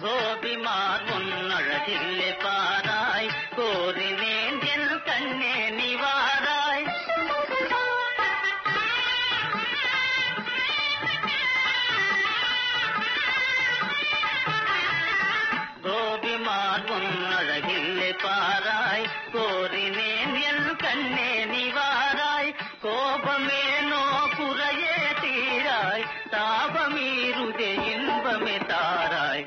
கோபிமார் உன் அழகில்லை பாராய் கோரினேன் என் கண்ணே நிவாராய் கோபிமார் உன் அழகில்லை பாராய் கோரினேன் என் கண்ணே நிவாராய் கோபமேனோ குறையே தீராய் தாபமீருதே இன்பமே தாராய்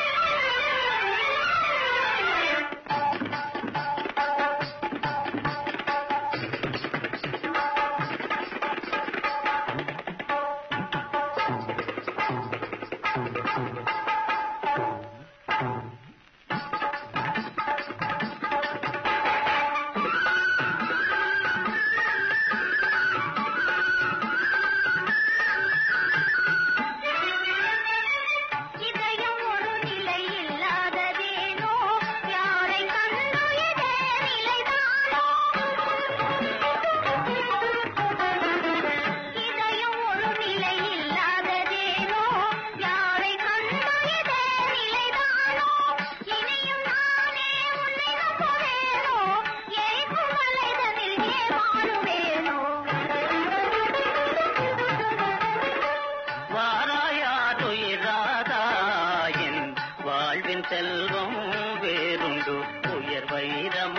இதயம் ஒரு நிலை இல்லாததேனோ யாரை கண்டு இதே நிலைதானோ இதயம் ஒரு நிலை இல்லாததேனோ யாரை கண்டு இதே நிலைதானோ இனியும் நானே உன்னை நம்புவேனோ எரிக்கும் வலைதனில் ஏமாறுவேனோ வாராயாதுயிராதாயின் வாழ்வின் செல்வம் வேறுண்டு உயர் வைரம்